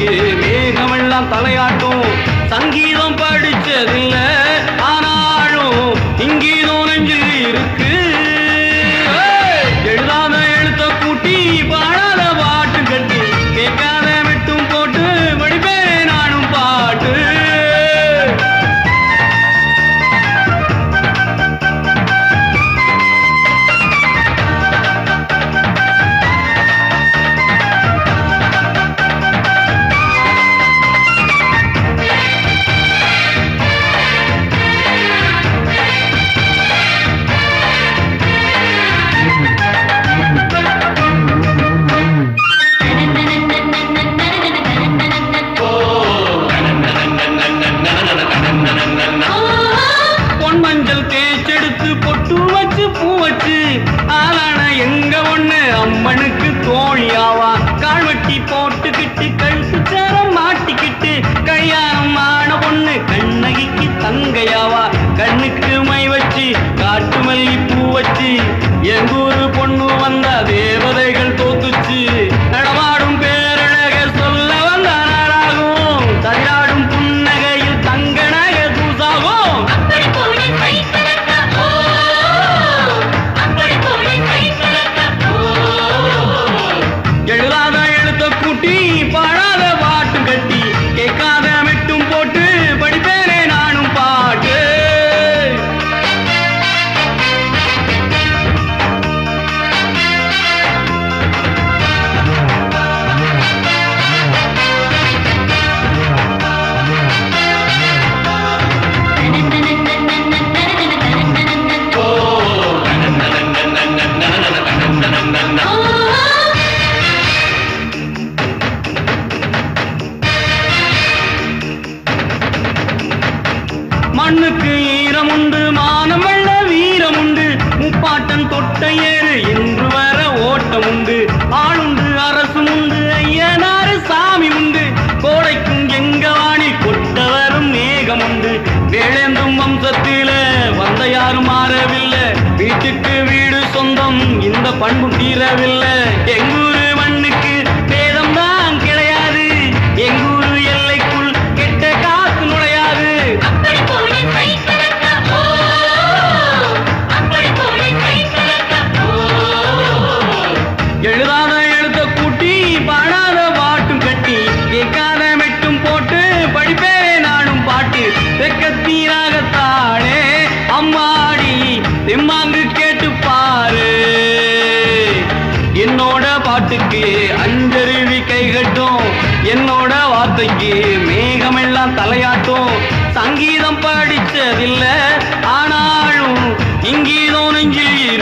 பாட்டுக்கு மேகமெல்லாம் தலையாட்டும் சங்கீதம் படிச்சதில்ல ஆனாலும் இங்கீதம் நெஞ்சில் இருக்கு ஏய்! எழுதாத எழுத்த கூட்டி பாடாத பாட்டு கட்டி கேட்காத விட்டும் போட்டு படிப்பேன் நானும் பாட்டு பொன் மஞ்சள் தேய்ச்செடுத்து பொட்டு வச்சு பூ வச்சு ஆளான எங்க ஒண்ணு அம்மனுக்கு தோழியாவா கால் வெட்டி போட்டுக்கிட்டு கழுத்து சேரம் மாட்டிக்கிட்டு கல்யாணம் ஆன பொண்ணு கண்ணகிக்கு தங்கையாவா கண்ணுக்கு மை வச்சு காட்டு மல்லி பூ வச்சு எங்கூரு பொண்ணு வந்த தேவதைகள் தோத்துச்சு நடமாடும் பேரழக சொல்ல வந்த நாளாகும் தள்ளாடும் புன்னகையில் தங்க நக தூசாகும் அப்படி போலே கை கலக்க ஓ அப்படி போலே கை கலக்க ஓ எழுதாத எழுத்த கூட்டி பாடாத பாட்டு கட்டி கேட்காத மெட்டும் போட்டு படிப்பேனே நானும் பாட்டு மண்ணுக்கு ஈரம் உண்டு மானம் வெள்ள வீரம் உண்டு முப்பாட்டன் தொட்ட ஏறு இன்று வர ஓட்டம் உண்டு ஆளுண்டு அரசு உண்டு ஐயனாறு சாமி உண்டு கோடைக்கும் எங்க வாணி கொட்ட வரும் மேகம் உண்டு வேளேந்தும் வம்சத்தில வந்த யாரும் மாறவில்லை வீட்டுக்கு வீடு சொந்தம் இந்த பண்பும் தீரவில்லை எங்கூரு மண்ணுக்கு பேதம் தான் கிடையாது எங்கூரு எல்லைக்குள் கெட்ட காத்து நுழையாது அப்படி போலே கை கலக்க ஓ அப்படி போலே கை கலக்க ஓ எழுதாத எழுத்த கூட்டி பாடாத பாட்டும் கட்டி கேட்காத மெட்டும் போட்டு படிப்பே நானும் பாட்டு தெக்கத்தீராகத்தானே அம்மாடி தெம்மாங்கு கேட்டு பாரு என்னோட பாட்டுக்கு அஞ்சருவி கை கட்டும் என்னோட வார்த்தைக்கு மேகமெல்லாம் தலையாட்டும் சங்கீதம் படிச்சதில்ல ஆனாலும் இங்கீதம் நெஞ்சில்